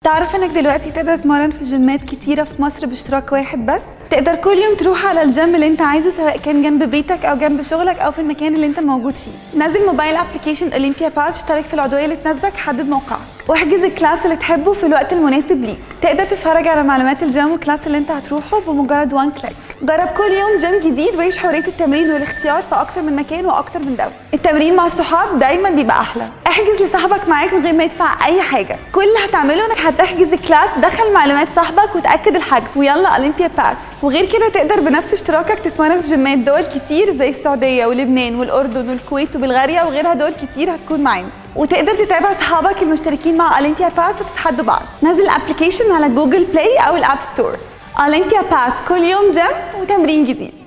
تعرف انك دلوقتي تقدر تتمرن في جيمات كتيرة في مصر باشتراك واحد بس تقدر كل يوم تروح على الجيم اللي انت عايزه سواء كان جنب بيتك او جنب شغلك او في المكان اللي انت موجود فيه نزل موبايل ابلكيشن اولمبيا باس اشترك في العضوية اللي تناسبك حدد موقعك واحجز الكلاس اللي تحبه في الوقت المناسب ليك تقدر تتفرج على معلومات الجيم والكلاس اللي انت هتروحه بمجرد وان كليك جرب كل يوم جيم جديد وعيش حريه التمرين والاختيار في اكتر من مكان واكتر من دوله التمرين مع الصحاب دايما بيبقى احلى احجز لصاحبك معاك من غير ما يدفع اي حاجه كل اللي هتعمله انك هتحجز الكلاس دخل معلومات صاحبك وتاكد الحجز ويلا اولمبيا باس وغير كده تقدر بنفس اشتراكك تتمرن في جيمات دول كتير زي السعوديه ولبنان والاردن والكويت وبلغاريا وغيرها دول كتير هتكون معانا وتقدر تتابع اصحابك المشتركين مع اولمبيا باس وتتحدوا بعض نزل الابلكيشن على جوجل بلاي او الاب ستور اولمبيا باس كل يوم جيم وتمرين جديد